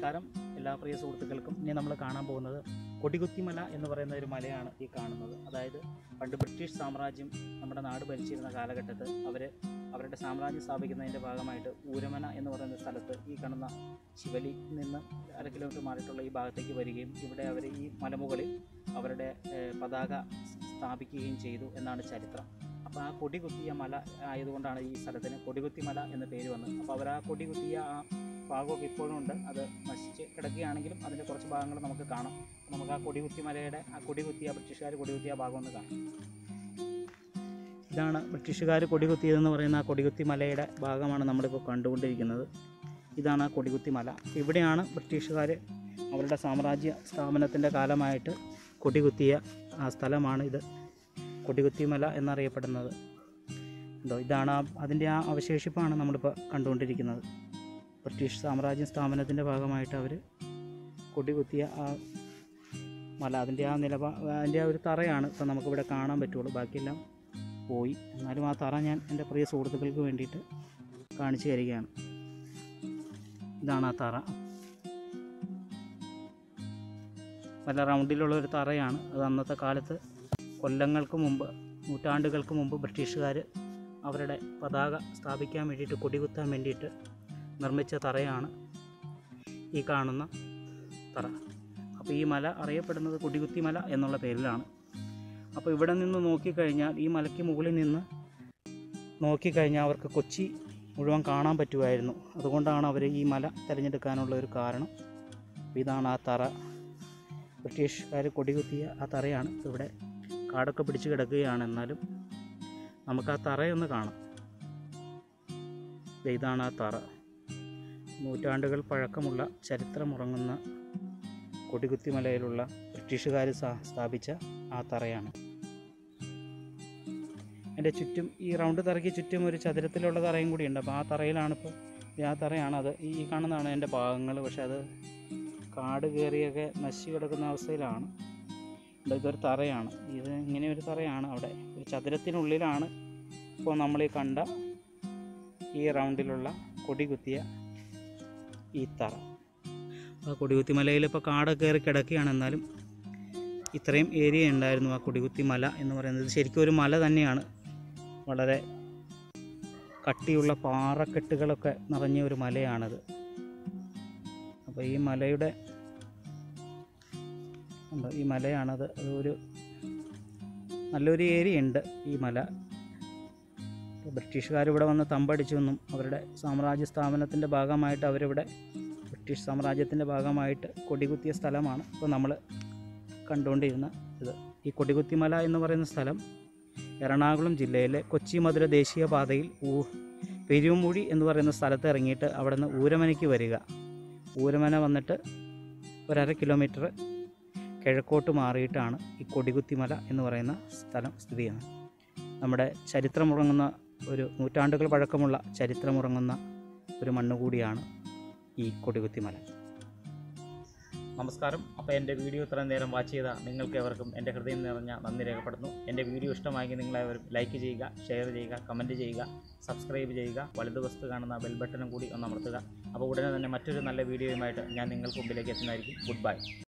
നമസ്കാരം എല്ലാ പ്രിയ സുഹൃത്തുക്കൾക്കും ഇനി നമ്മൾ കാണാൻ പോകുന്നത് കൊടികുത്തിമല എന്ന് പറയുന്ന ഒരു മലയാണ് ഈ കാണുന്നത് അതായത് പണ്ട് ബ്രിട്ടീഷ് സാമ്രാജ്യം നമ്മുടെ നാട് ഭരിച്ചിരുന്ന കാലഘട്ടത്ത് അവർ അവരുടെ സാമ്രാജ്യം സ്ഥാപിക്കുന്നതിൻ്റെ ഭാഗമായിട്ട് ഊരമന എന്ന് പറയുന്ന സ്ഥലത്ത് ഈ കാണുന്ന ശിവലി നിന്ന് അര കിലോമീറ്റർ മാറിയിട്ടുള്ള ഈ ഭാഗത്തേക്ക് വരികയും ഇവിടെ അവർ ഈ മലമുകളിൽ അവരുടെ ഏഹ്, പതാക സ്ഥാപിക്കുകയും ചെയ്തു എന്നാണ് ചരിത്രം അപ്പോൾ ആ കൊടി കുത്തിയ മല ആയതുകൊണ്ടാണ് ഈ സ്ഥലത്തിന് കൊടികുത്തി മല എന്ന പേര് വന്നത് അപ്പോൾ അവർ ആ കൊടി കുത്തിയ ആ ഭാഗമൊക്കെ ഇപ്പോഴും ഉണ്ട് അത് നശിച്ച് കിടക്കുകയാണെങ്കിലും അതിൻ്റെ കുറച്ച് ഭാഗങ്ങൾ നമുക്ക് കാണാം അപ്പോൾ നമുക്ക് ആ കൊടികുത്തി മലയുടെ ആ കൊടി കുത്തിയ ബ്രിട്ടീഷുകാർ കൊടികുത്തിയ ആ ഭാഗം ഒന്ന് കാണാം ഇതാണ് ബ്രിട്ടീഷുകാർ കൊടികുത്തിയതെന്ന് പറയുന്ന ആ കൊടികുത്തി മലയുടെ ഭാഗമാണ് നമ്മളിപ്പോൾ കണ്ടുകൊണ്ടിരിക്കുന്നത് ഇതാണ് ആ കൊടികുത്തി മല ഇവിടെയാണ് ബ്രിട്ടീഷുകാർ അവരുടെ സാമ്രാജ്യ സ്ഥാപനത്തിൻ്റെ കാലമായിട്ട് കൊടികുത്തിയ ആ സ്ഥലമാണ് ഇത് കൊടികുത്തി മല എന്നറിയപ്പെടുന്നത് എന്തോ ഇതാണ് ആ അതിൻ്റെ ആ അവശേഷിപ്പാണ് നമ്മളിപ്പോൾ കണ്ടുകൊണ്ടിരിക്കുന്നത് ബ്രിട്ടീഷ് സാമ്രാജ്യ സ്ഥാപനത്തിൻ്റെ ഭാഗമായിട്ട് അവർ കൊടികുത്തിയ ആ മല അതിൻ്റെ ആ നിലപാ അതിൻ്റെ ആ ഒരു തറയാണ് ഇപ്പം നമുക്കിവിടെ കാണാൻ പറ്റുള്ളൂ ബാക്കിയെല്ലാം പോയി എന്നാലും ആ തറ ഞാൻ എൻ്റെ പ്രിയ സുഹൃത്തുക്കൾക്ക് വേണ്ടിയിട്ട് കാണിച്ചു തരികയാണ് ഇതാണ് ആ തറ പല റൗണ്ടിലുള്ള ഒരു തറയാണ് അത് അന്നത്തെ കാലത്ത് കൊല്ലങ്ങൾക്ക് മുമ്പ് നൂറ്റാണ്ടുകൾക്ക് മുമ്പ് ബ്രിട്ടീഷുകാർ അവരുടെ പതാക സ്ഥാപിക്കാൻ വേണ്ടിയിട്ട് കൊടികുത്താൻ വേണ്ടിയിട്ട് നിർമ്മിച്ച തറയാണ് ഈ കാണുന്ന തറ അപ്പോൾ ഈ മല അറിയപ്പെടുന്നത് കൊടികുത്തി മല എന്നുള്ള പേരിലാണ് അപ്പോൾ ഇവിടെ നിന്ന് നോക്കിക്കഴിഞ്ഞാൽ ഈ മലയ്ക്ക് മുകളിൽ നിന്ന് നോക്കിക്കഴിഞ്ഞാൽ അവർക്ക് കൊച്ചി മുഴുവൻ കാണാൻ പറ്റുമായിരുന്നു അതുകൊണ്ടാണ് അവർ ഈ മല തിരഞ്ഞെടുക്കാനുള്ള ഒരു കാരണം അപ്പോൾ ഇതാണ് ആ തറ ബ്രിട്ടീഷുകാർ കൊടികുത്തിയ ആ തറയാണ് ഇവിടെ കാടൊക്കെ പിടിച്ച് കിടക്കുകയാണ് എന്നാലും നമുക്ക് ആ തറയൊന്ന് കാണാം ദേ ഇതാണ് ആ തറ നൂറ്റാണ്ടുകൾ പഴക്കമുള്ള ചരിത്രമുറങ്ങുന്ന കൊടികുത്തിമലയിലുള്ള ബ്രിട്ടീഷുകാർ സ്ഥാപിച്ച ആ തറയാണ് എൻ്റെ ചുറ്റും ഈ റൗണ്ട് തറയ്ക്ക് ചുറ്റും ഒരു ചതുരത്തിലുള്ള തറയും കൂടിയുണ്ട് അപ്പോൾ ആ തറയിലാണ് ഇപ്പോൾ ആ തറയാണ് അത് ഈ കാണുന്നതാണ് എൻ്റെ ഭാഗങ്ങൾ പക്ഷെ അത് കാട് കയറിയൊക്കെ നശിച്ചു കിടക്കുന്ന അവസ്ഥയിലാണ് ഉണ്ട്, ഇതൊരു തറയാണ് ഇത് ഇങ്ങനെ ഒരു തറയാണ് അവിടെ ഒരു ചതുരത്തിനുള്ളിലാണ് ഇപ്പോൾ നമ്മൾ ഈ കണ്ട ഈ റൗണ്ടിലുള്ള കൊടി കുത്തിയ ഈ തറ ആ കൊടികുത്തി മലയിൽ ഇപ്പോൾ കാടൊക്കെ കയറി കിടക്കുകയാണ് എന്നാലും ഇത്രയും ഏരിയ ഉണ്ടായിരുന്നു ആ കൊടികുത്തി മല എന്ന് പറയുന്നത് ശരിക്കും ഒരു മല തന്നെയാണ് വളരെ കട്ടിയുള്ള പാറക്കെട്ടുകളൊക്കെ നിറഞ്ഞ ഒരു മലയാണത് അപ്പോൾ ഈ മലയുടെ ഉണ്ട് ഈ മലയാണത് അത് ഒരു നല്ലൊരു ഏരിയ ഉണ്ട് ഈ മല ബ്രിട്ടീഷുകാർ ഇവിടെ വന്ന് തമ്പടിച്ചൊന്നും അവരുടെ സാമ്രാജ്യ സ്ഥാപനത്തിൻ്റെ ഭാഗമായിട്ട് അവരിവിടെ ബ്രിട്ടീഷ് സാമ്രാജ്യത്തിൻ്റെ ഭാഗമായിട്ട് കൊടികുത്തിയ സ്ഥലമാണ് ഇപ്പോൾ നമ്മൾ കണ്ടുകൊണ്ടിരുന്ന ഇത് ഈ കൊടികുത്തിമല എന്ന് പറയുന്ന സ്ഥലം എറണാകുളം ജില്ലയിലെ കൊച്ചി മധുര ദേശീയ പാതയിൽ ഊ പെരുമുഴി എന്ന് പറയുന്ന സ്ഥലത്ത് ഇറങ്ങിയിട്ട് അവിടെ നിന്ന് ഊരമനയ്ക്ക് വരിക ഊരമന വന്നിട്ട് ഒരര കിലോമീറ്റർ കിഴക്കോട്ട് മാറിയിട്ടാണ് ഈ കൊടികുത്തിമല എന്ന് പറയുന്ന സ്ഥലം സ്ഥിതി ചെയ്യുന്നത് നമ്മുടെ ചരിത്രമുറങ്ങുന്ന ഒരു നൂറ്റാണ്ടുകൾ പഴക്കമുള്ള ചരിത്രമുറങ്ങുന്ന ഒരു മണ്ണ് കൂടിയാണ് ഈ കൊടികുത്തിമല നമസ്കാരം അപ്പോൾ എൻ്റെ വീഡിയോ ഇത്രയും നേരം വാച്ച് ചെയ്ത നിങ്ങൾക്ക് എവർക്കും എൻ്റെ ഹൃദയം നിറഞ്ഞ നന്ദി രേഖപ്പെടുന്നു എൻ്റെ വീഡിയോ ഇഷ്ടമായെങ്കിൽ നിങ്ങളെവരും ലൈക്ക് ചെയ്യുക ഷെയർ ചെയ്യുക കമൻറ്റ് ചെയ്യുക സബ്സ്ക്രൈബ് ചെയ്യുക വലതുവശത്ത് കാണുന്ന ബെൽ ബട്ടണും കൂടി ഒന്ന് അമർത്തുക അപ്പോൾ ഉടനെ തന്നെ മറ്റൊരു നല്ല വീഡിയോയുമായിട്ട് ഞാൻ നിങ്ങൾക്ക് മുമ്പിലേക്ക് എത്തുന്നതായിരിക്കും ഗുഡ് ബൈ